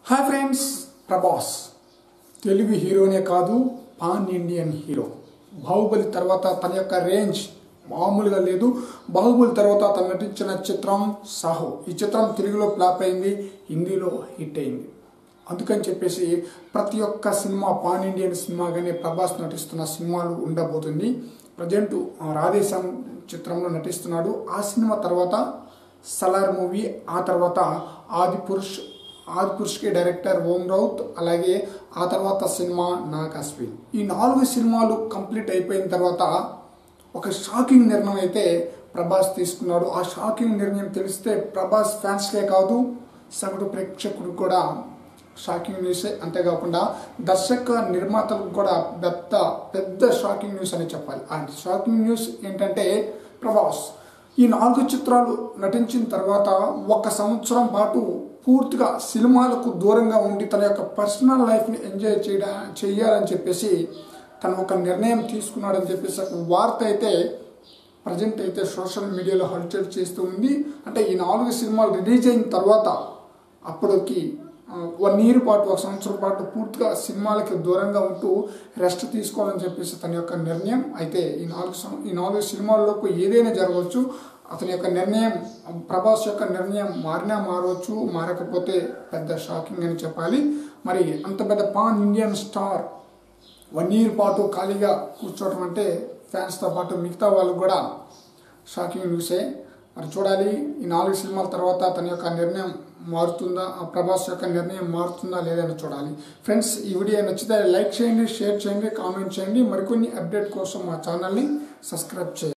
hi friends Prabhas Telugu హీరోనే కాదు pan Indian hero Baahubali తర్వాత తన యొక్క రేంజ్ మామూలుగా లేదు బాహుబలి తర్వాత తను నటించిన చిత్రం సాహో ఈ చిత్రం తెలుగులో ఫ్లాప్ అయింది హిందీలో హిట్ అయింది అందుకని చెప్పేసి ప్రతి ఒక్క సినిమా పాన్ ఇండియన్ సినిమాగానే ప్రభాస్ నటిస్తున్న సినిమాలు ఉండబోతుంది ప్రజెంట్ రాధేశం చిత్రంలో నటిస్తున్నాడు ఆ సినిమా తర్వాత సలార్ మూవీ ఆ తర్వాత ఆది పురుష్ ఆది పురుష్కి డైరెక్టర్ ఓం రౌత్ అలాగే ఆ తర్వాత సినిమా నాగ్ అశ్విన్ ఈ నాలుగు సినిమాలు కంప్లీట్ అయిపోయిన తర్వాత ఒక షాకింగ్ నిర్ణయం అయితే ప్రభాస్ తీసుకున్నాడు ఆ షాకింగ్ నిర్ణయం తెలిస్తే ప్రభాస్ ఫ్యాన్స్కే కాదు సగటు ప్రేక్షకుడు కూడా షాకింగ్ న్యూస్ అంతేకాకుండా దర్శక నిర్మాతలకు కూడా పెద్ద పెద్ద షాకింగ్ న్యూస్ అని చెప్పాలి ఆ షాకింగ్ న్యూస్ ఏంటంటే ప్రభాస్ ఈ నాలుగు చిత్రాలు నటించిన తర్వాత ఒక సంవత్సరం పాటు పూర్తిగా సినిమాలకు దూరంగా ఉండి తన యొక్క పర్సనల్ లైఫ్ని ఎంజాయ్ చేయడా చేయాలని చెప్పేసి తను ఒక నిర్ణయం తీసుకున్నాడని చెప్పేసి ఒక వార్త అయితే ప్రజెంట్ అయితే సోషల్ మీడియాలో హల్చల్ చేస్తూ ఉంది అంటే ఈ నాలుగు సినిమాలు రిలీజ్ అయిన తర్వాత అప్పటికి వన్ ఇయర్ పాటు ఒక సంవత్సరం పాటు పూర్తిగా సినిమాలకి దూరంగా ఉంటూ రెస్ట్ తీసుకోవాలని చెప్పేసి తన యొక్క నిర్ణయం అయితే ఈ నాలుగు సం- ఈ నాలుగు సినిమాల్లోపు ఏదైనా జరగవచ్చు అతని యొక్క నిర్ణయం ప్రభాస్ యొక్క నిర్ణయం మారినా మారవచ్చు మారకపోతే పెద్ద షాకింగ్ అని చెప్పాలి మరి అంత పెద్ద pan Indian star one year పాటు ఖాళీగా కూర్చోవడం అంటే ఫ్యాన్స్తో పాటు మిగతా వాళ్ళు కూడా షాకింగ్ న్యూసే మరి చూడాలి ఈ నాలుగు సినిమాల తర్వాత తన యొక్క నిర్ణయం మారుతుందా ఆ ప్రభాస్ యొక్క నిర్ణయం మారుతుందా లేదని చూడాలి ఫ్రెండ్స్ ఈ వీడియో నచ్చితే లైక్ చేయండి షేర్ చేయండి కామెంట్ చేయండి మరికొన్ని అప్డేట్ కోసం మా ఛానల్ని సబ్స్క్రైబ్ చేయండి